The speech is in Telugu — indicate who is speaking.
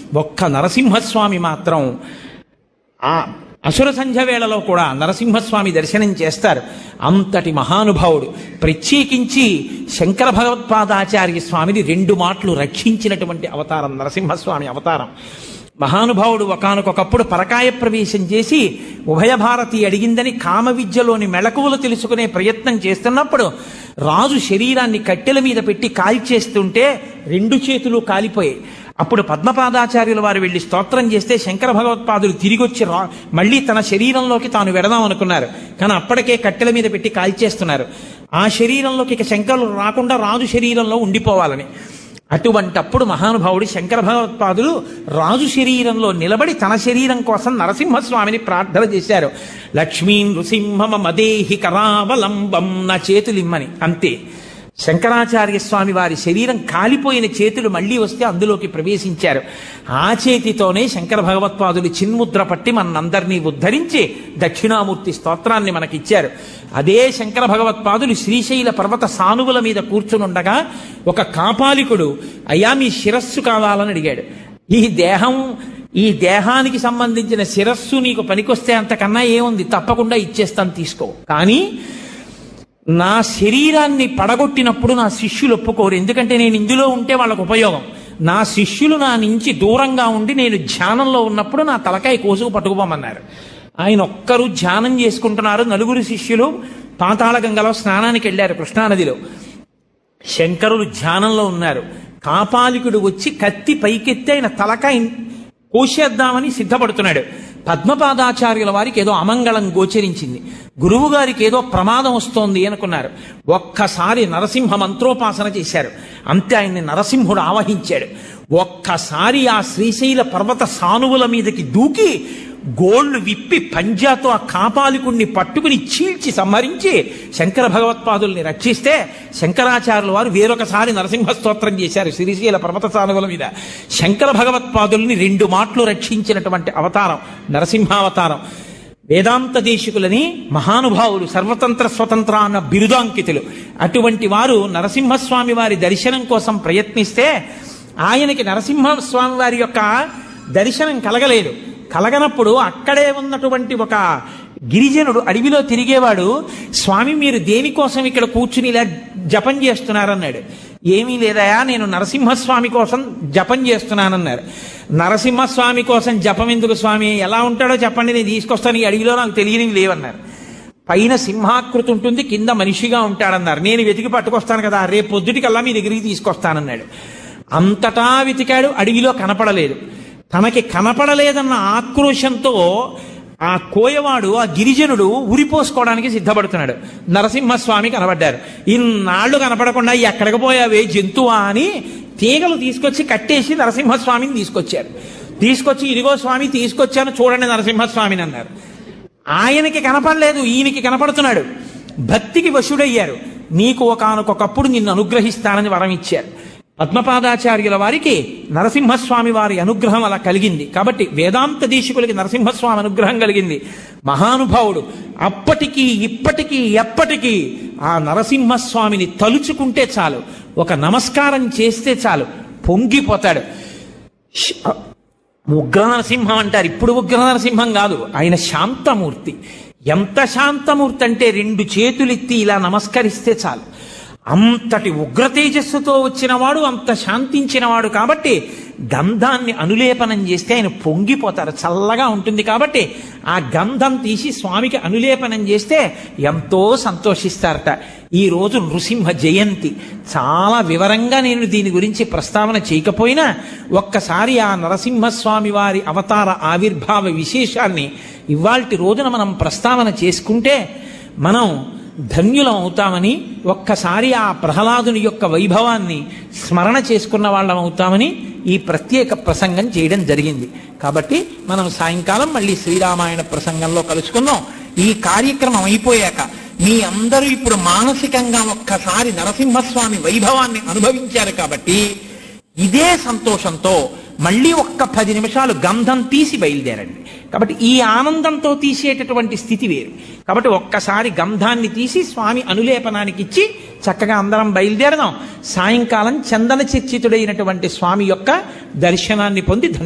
Speaker 1: ఒక్క నరసింహస్వామి మాత్రం ఆ అసుర సంధ్య వేళలో కూడా నరసింహస్వామి దర్శనం చేస్తారు అంతటి మహానుభావుడు ప్రత్యేకించి శంకర భగవత్పాదాచార్య స్వామిని రెండు మాటలు రక్షించినటువంటి అవతారం నరసింహస్వామి అవతారం మహానుభావుడు ఒకానొకప్పుడు పరకాయ ప్రవేశం చేసి ఉభయ భారతి అడిగిందని కామ విద్యలోని మెళకువలు తెలుసుకునే ప్రయత్నం చేస్తున్నప్పుడు రాజు శరీరాన్ని కట్టెల మీద పెట్టి కాల్చేస్తుంటే రెండు చేతులు కాలిపోయాయి అప్పుడు పద్మపాదాచార్యుల వారు వెళ్ళి స్తోత్రం చేస్తే శంకర భగవత్పాదులు తిరిగి వచ్చి రా మళ్ళీ తన శరీరంలోకి తాను వెడదాం అనుకున్నారు కానీ అప్పటికే కట్టెల మీద పెట్టి కాల్చేస్తున్నారు ఆ శరీరంలోకి ఇక శంకరులు రాకుండా రాజు శరీరంలో ఉండిపోవాలని అటువంటప్పుడు మహానుభావుడు శంకర భగవత్పాదులు రాజు శరీరంలో నిలబడి తన శరీరం కోసం నరసింహస్వామిని ప్రార్థన చేశారు లక్ష్మీ నృసింహమ మదేహి కరావలంబం నా చేతులిమ్మని అంతే శంకరాచార్య స్వామి వారి శరీరం కాలిపోయిన చేతులు మళ్ళీ వస్తే అందులోకి ప్రవేశించారు ఆ చేతితోనే శంకర భగవత్పాదులు చిన్ముద్ర పట్టి మనందరినీ ఉద్ధరించి దక్షిణామూర్తి స్తోత్రాన్ని మనకిచ్చారు అదే శంకర భగవత్పాదులు శ్రీశైల పర్వత సానువుల మీద కూర్చునుండగా ఒక కాపాలికుడు అయ్యా మీ శిరస్సు కావాలని అడిగాడు ఈ దేహం ఈ దేహానికి సంబంధించిన శిరస్సు నీకు పనికొస్తే అంతకన్నా ఏముంది తప్పకుండా ఇచ్చేస్తాను తీసుకో కానీ నా శరీరాన్ని పడగొట్టినప్పుడు నా శిష్యులు ఒప్పుకోరు ఎందుకంటే నేను ఇందులో ఉంటే వాళ్ళకు ఉపయోగం నా శిష్యులు నా నుంచి దూరంగా ఉండి నేను ధ్యానంలో ఉన్నప్పుడు నా తలకాయ కోసుకు పట్టుకుపోమన్నారు ఆయన ఒక్కరు ధ్యానం చేసుకుంటున్నారు నలుగురు శిష్యులు పాతాళ గంగలో స్నానానికి వెళ్ళారు కృష్ణానదిలో శంకరులు ధ్యానంలో ఉన్నారు కాపాలికుడు వచ్చి కత్తి పైకెత్తి ఆయన తలకాయ కోసేద్దామని సిద్ధపడుతున్నాడు పద్మపాదాచార్యుల వారికి ఏదో అమంగళం గోచరించింది గురువు గారికి ఏదో ప్రమాదం వస్తోంది అనుకున్నారు ఒక్కసారి నరసింహ మంత్రోపాసన చేశారు అంతే ఆయన్ని నరసింహుడు ఆవహించాడు ఒక్కసారి ఆ శ్రీశైల పర్వత సానువుల మీదకి దూకి గోళ్లు విప్పి పంజాతో ఆ కాపాలికుణ్ణి పట్టుకుని చీల్చి సంహరించి శంకర భగవత్పాదుల్ని రక్షిస్తే శంకరాచార్యుల వారు వేరొకసారి నరసింహ స్తోత్రం చేశారు శ్రీశైల పర్వత సానువుల మీద శంకర భగవత్పాదుల్ని రెండు మాటలు రక్షించినటువంటి అవతారం నరసింహావతారం వేదాంత దేశికులని మహానుభావులు సర్వతంత్ర స్వతంత్ర అన్న బిరుదాంకితులు అటువంటి వారు నరసింహస్వామి వారి దర్శనం కోసం ప్రయత్నిస్తే ఆయనకి నరసింహస్వామి వారి యొక్క దర్శనం కలగలేదు కలగనప్పుడు అక్కడే ఉన్నటువంటి ఒక గిరిజనుడు అడవిలో తిరిగేవాడు స్వామి మీరు దేనికోసం ఇక్కడ కూర్చుని ఇలా జపం చేస్తున్నారన్నాడు ఏమీ లేదయా నేను నరసింహస్వామి కోసం జపం చేస్తున్నానన్నారు నరసింహస్వామి కోసం జపం ఎందుకు స్వామి ఎలా ఉంటాడో చెప్పండి నేను తీసుకొస్తాను ఈ అడవిలో నాకు తెలియనివి లేవన్నారు పైన సింహాకృతి ఉంటుంది కింద మనిషిగా ఉంటాడన్నారు నేను వెతికి పట్టుకొస్తాను కదా రేపు పొద్దుటికల్లా మీ దగ్గరికి తీసుకొస్తానన్నాడు అంతటా వెతికాడు అడవిలో కనపడలేదు తనకి కనపడలేదన్న ఆక్రోశంతో ఆ కోయవాడు ఆ గిరిజనుడు ఉరిపోసుకోవడానికి సిద్ధపడుతున్నాడు నరసింహస్వామి కనబడ్డారు ఇన్నాళ్ళు కనపడకుండా ఎక్కడికి పోయావే జంతువా అని తీగలు తీసుకొచ్చి కట్టేసి నరసింహస్వామిని తీసుకొచ్చారు తీసుకొచ్చి ఇదిగో స్వామి తీసుకొచ్చాను చూడండి నరసింహస్వామిని అన్నారు ఆయనకి కనపడలేదు ఈయనకి కనపడుతున్నాడు భక్తికి వశుడయ్యారు నీకు ఒకనకొకప్పుడు నిన్ను అనుగ్రహిస్తానని వరం ఇచ్చారు పద్మపాదాచార్యుల వారికి నరసింహస్వామి వారి అనుగ్రహం అలా కలిగింది కాబట్టి వేదాంత దేశికులకి నరసింహస్వామి అనుగ్రహం కలిగింది మహానుభావుడు అప్పటికీ ఇప్పటికీ ఎప్పటికీ ఆ నరసింహస్వామిని తలుచుకుంటే చాలు ఒక నమస్కారం చేస్తే చాలు పొంగిపోతాడు శ- ఉగ్ర నరసింహం అంటారు ఇప్పుడు ఉగ్ర నరసింహం కాదు ఆయన శాంతమూర్తి ఎంత శాంతమూర్తి అంటే రెండు చేతులెత్తి ఇలా నమస్కరిస్తే చాలు అంతటి ఉగ్ర తేజస్సుతో వచ్చినవాడు అంత శాంతించినవాడు కాబట్టి గంధాన్ని అనులేపనం చేస్తే ఆయన పొంగిపోతారు చల్లగా ఉంటుంది కాబట్టి ఆ గంధం తీసి స్వామికి అనులేపనం చేస్తే ఎంతో సంతోషిస్తారట ఈ రోజు నృసింహ జయంతి చాలా వివరంగా నేను దీని గురించి ప్రస్తావన చేయకపోయినా ఒక్కసారి ఆ నరసింహస్వామి వారి అవతార ఆవిర్భావ విశేషాన్ని ఇవాల్టి రోజున మనం ప్రస్తావన చేసుకుంటే మనం ధన్యులం అవుతామని ఒక్కసారి ఆ ప్రహ్లాదుని యొక్క వైభవాన్ని స్మరణ చేసుకున్న వాళ్ళం అవుతామని ఈ ప్రత్యేక ప్రసంగం చేయడం జరిగింది కాబట్టి మనం సాయంకాలం మళ్ళీ శ్రీరామాయణ ప్రసంగంలో కలుసుకుందాం ఈ కార్యక్రమం అయిపోయాక మీ అందరూ ఇప్పుడు మానసికంగా ఒక్కసారి నరసింహస్వామి వైభవాన్ని అనుభవించారు కాబట్టి ఇదే సంతోషంతో మళ్ళీ ఒక్క పది నిమిషాలు గంధం తీసి బయలుదేరండి కాబట్టి ఈ ఆనందంతో తీసేటటువంటి స్థితి వేరు కాబట్టి ఒక్కసారి గంధాన్ని తీసి స్వామి అనులేపనానికి ఇచ్చి చక్కగా అందరం బయలుదేరదాం సాయంకాలం చందన చర్చితుడైనటువంటి స్వామి యొక్క దర్శనాన్ని పొంది